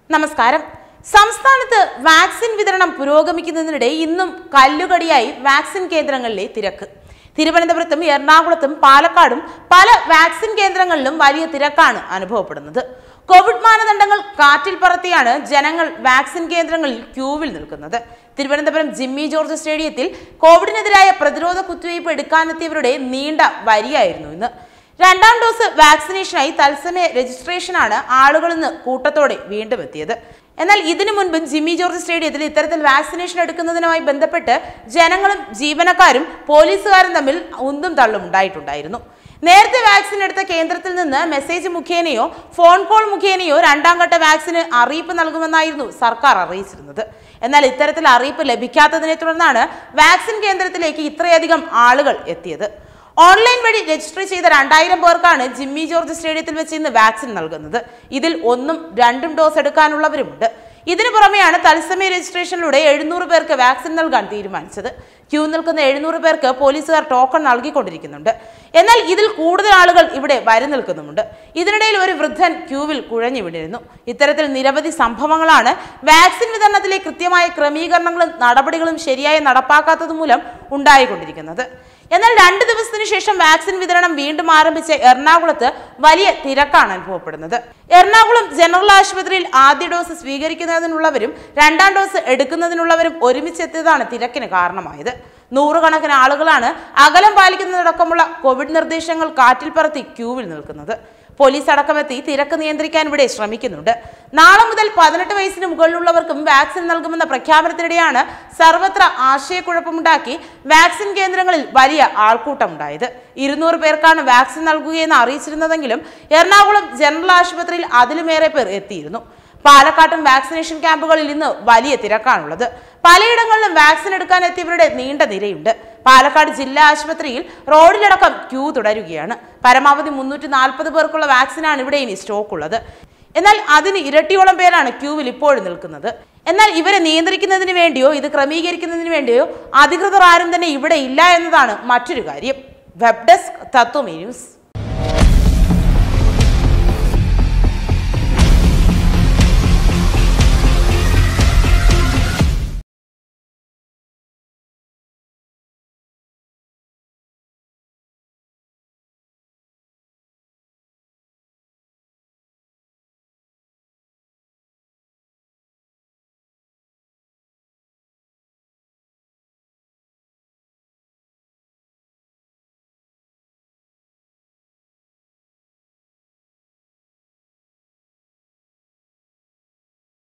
നമസ്കാരം സംസ്ഥാനത്ത് വാക്സിൻ വിതരണം പുരോഗമിക്കുന്നതിനിടെ ഇന്നും കല്ലുകടിയായി വാക്സിൻ കേന്ദ്രങ്ങളിലെ തിരക്ക് തിരുവനന്തപുരത്തും എറണാകുളത്തും പാലക്കാടും പല വാക്സിൻ കേന്ദ്രങ്ങളിലും വലിയ തിരക്കാണ് അനുഭവപ്പെടുന്നത് കോവിഡ് മാനദണ്ഡങ്ങൾ കാറ്റിൽ പറത്തിയാണ് ജനങ്ങൾ വാക്സിൻ കേന്ദ്രങ്ങളിൽ ക്യൂവിൽ നിൽക്കുന്നത് തിരുവനന്തപുരം ജിമ്മി ജോർജ് സ്റ്റേഡിയത്തിൽ കോവിഡിനെതിരായ പ്രതിരോധ കുത്തിവയ്പ് എടുക്കാനെത്തിയവരുടെ നീണ്ട വരിയായിരുന്നു ഇന്ന് രണ്ടാം ഡോസ് വാക്സിനേഷനായി തത്സമയ രജിസ്ട്രേഷനാണ് ആളുകൾ ഇന്ന് കൂട്ടത്തോടെ വീണ്ടും എത്തിയത് എന്നാൽ ഇതിനു മുൻപും ജിമ്മി ജോർജ് സ്റ്റേഡിയത്തിൽ ഇത്തരത്തിൽ വാക്സിനേഷൻ എടുക്കുന്നതിനുമായി ബന്ധപ്പെട്ട് ജനങ്ങളും ജീവനക്കാരും പോലീസുകാരും തമ്മിൽ ഉന്തും തള്ളും ഉണ്ടായിട്ടുണ്ടായിരുന്നു നേരത്തെ വാക്സിൻ എടുത്ത കേന്ദ്രത്തിൽ നിന്ന് മെസ്സേജ് മുഖേനയോ ഫോൺ കോൾ മുഖേനയോ രണ്ടാം ഘട്ട വാക്സിന് അറിയിപ്പ് നൽകുമെന്നായിരുന്നു സർക്കാർ അറിയിച്ചിരുന്നത് എന്നാൽ ഇത്തരത്തിൽ അറിയിപ്പ് ലഭിക്കാത്തതിനെ തുടർന്നാണ് വാക്സിൻ കേന്ദ്രത്തിലേക്ക് ഇത്രയധികം ആളുകൾ എത്തിയത് ഓൺലൈൻ വഴി രജിസ്റ്റർ ചെയ്ത രണ്ടായിരം പേർക്കാണ് ജിമ്മി ജോർജ് സ്റ്റേഡിയത്തിൽ വെച്ച് ഇന്ന് വാക്സിൻ നൽകുന്നത് ഇതിൽ ഒന്നും രണ്ടും ഡോസ് എടുക്കാനുള്ളവരുമുണ്ട് ഇതിനു പുറമെയാണ് തത്സമയ രജിസ്ട്രേഷനിലൂടെ എഴുന്നൂറ് പേർക്ക് വാക്സിൻ നൽകാൻ തീരുമാനിച്ചത് ക്യൂ നിൽക്കുന്ന എഴുന്നൂറ് പേർക്ക് പോലീസുകാർ ടോക്കൺ നൽകിക്കൊണ്ടിരിക്കുന്നുണ്ട് എന്നാൽ ഇതിൽ കൂടുതൽ ആളുകൾ ഇവിടെ വരി നിൽക്കുന്നുമുണ്ട് ഇതിനിടയിൽ ഒരു വൃദ്ധൻ ക്യൂവിൽ കുഴഞ്ഞു വീണിരുന്നു ഇത്തരത്തിൽ നിരവധി സംഭവങ്ങളാണ് വാക്സിൻ വിതരണത്തിലെ കൃത്യമായ ക്രമീകരണങ്ങളും നടപടികളും ശരിയായി നടപ്പാക്കാത്തത് മൂലം ഉണ്ടായിക്കൊണ്ടിരിക്കുന്നത് എന്നാൽ രണ്ട് ദിവസത്തിന് ശേഷം വാക്സിൻ വിതരണം വീണ്ടും ആരംഭിച്ച എറണാകുളത്ത് വലിയ തിരക്കാണ് അനുഭവപ്പെടുന്നത് എറണാകുളം ജനറൽ ആശുപത്രിയിൽ ആദ്യ ഡോസ് സ്വീകരിക്കുന്നതിനുള്ളവരും രണ്ടാം ഡോസ് എടുക്കുന്നതിനുള്ളവരും ഒരുമിച്ചെത്തിയതാണ് തിരക്കിന് കാരണമായത് നൂറുകണക്കിന് ആളുകളാണ് അകലം പാലിക്കുന്നതടക്കമുള്ള കോവിഡ് നിർദ്ദേശങ്ങൾ കാറ്റിൽ പറത്തി ക്യൂവിൽ നിൽക്കുന്നത് പോലീസ് അടക്കമെത്തി തിരക്ക് നിയന്ത്രിക്കാൻ ഇവിടെ ശ്രമിക്കുന്നുണ്ട് നാളെ മുതൽ പതിനെട്ട് വയസ്സിന് മുകളിലുള്ളവർക്കും വാക്സിൻ നൽകുമെന്ന പ്രഖ്യാപനത്തിനിടെയാണ് സർവത്ര ആശയക്കുഴപ്പമുണ്ടാക്കി വാക്സിൻ കേന്ദ്രങ്ങളിൽ വലിയ ആൾക്കൂട്ടമുണ്ടായത് ഇരുന്നൂറ് പേർക്കാണ് വാക്സിൻ നൽകുകയെന്ന് അറിയിച്ചിരുന്നതെങ്കിലും എറണാകുളം ജനറൽ ആശുപത്രിയിൽ അതിലുമേറെ പേർ എത്തിയിരുന്നു പാലക്കാട്ടും വാക്സിനേഷൻ ക്യാമ്പുകളിൽ ഇന്ന് വലിയ തിരക്കാണുള്ളത് പലയിടങ്ങളിലും വാക്സിൻ എടുക്കാൻ എത്തിയവരുടെ നീണ്ട നിരയുണ്ട് പാലക്കാട് ജില്ലാ ആശുപത്രിയിൽ റോഡിലടക്കം ക്യൂ തുടരുകയാണ് പരമാവധി മുന്നൂറ്റി നാൽപ്പത് പേർക്കുള്ള വാക്സിനാണ് ഇവിടെ ഇനി സ്റ്റോക്ക് ഉള്ളത് എന്നാൽ അതിന് ഇരട്ടിയോളം പേരാണ് ക്യൂവിൽ ഇപ്പോഴും നിൽക്കുന്നത് എന്നാൽ ഇവരെ നിയന്ത്രിക്കുന്നതിന് വേണ്ടിയോ ഇത് ക്രമീകരിക്കുന്നതിന് വേണ്ടിയോ അധികൃതർ ആരും തന്നെ ഇവിടെ ഇല്ല എന്നതാണ് മറ്റൊരു കാര്യം വെബ് ഡെസ്ക് തത്വമേ ന്യൂസ്